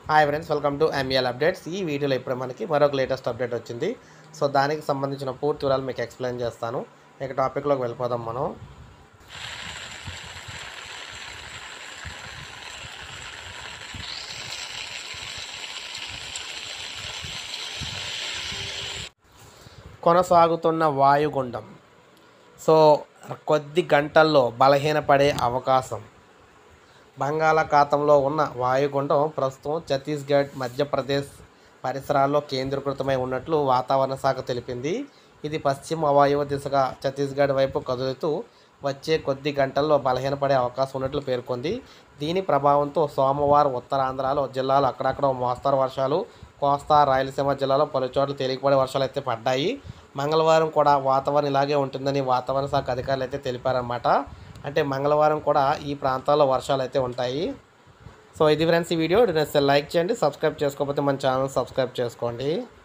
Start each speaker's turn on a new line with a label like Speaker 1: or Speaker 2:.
Speaker 1: hi friends welcome to ML updates ఈ వీడియోలో ఇప్పుడు మనకి మరొక లేటెస్ట్ అప్డేట్ వచ్చింది సో దానికి సంబంధించిన పూర్తి వివరాలు మీకు ఎక్స్ప్లెయిన్ చేస్తాను ఇక టాపిక్లోకి వెళ్ళిపోదాం మనం కొనసాగుతున్న వాయుగుండం సో కొద్ది గంటల్లో బలహీనపడే అవకాశం బంగాళాఖాతంలో ఉన్న వాయుగుండం ప్రస్తుతం ఛత్తీస్గఢ్ మధ్యప్రదేశ్ పరిసరాల్లో కేంద్రీకృతమై ఉన్నట్లు వాతావరణ శాఖ తెలిపింది ఇది పశ్చిమ వాయువ్య దిశగా ఛత్తీస్గఢ్ వైపు కదులుతూ వచ్చే కొద్ది గంటల్లో బలహీనపడే అవకాశం ఉన్నట్లు పేర్కొంది దీని ప్రభావంతో సోమవారం ఉత్తరాంధ్రలో జిల్లాలో అక్కడక్కడ మోస్తరు వర్షాలు కోస్తా రాయలసీమ జిల్లాలో పలు చోట్ల తేలికపడే వర్షాలు అయితే పడ్డాయి మంగళవారం కూడా వాతావరణం ఇలాగే ఉంటుందని వాతావరణ శాఖ అధికారులు అయితే తెలిపారన్నమాట అంటే మంగళవారం కూడా ఈ ప్రాంతాల్లో వర్షాలు అయితే ఉంటాయి సో ఇది ఫ్రెండ్స్ ఈ వీడియో నచ్చితే లైక్ చేయండి సబ్స్క్రైబ్ చేసుకోకపోతే మన ఛానల్ సబ్స్క్రైబ్ చేసుకోండి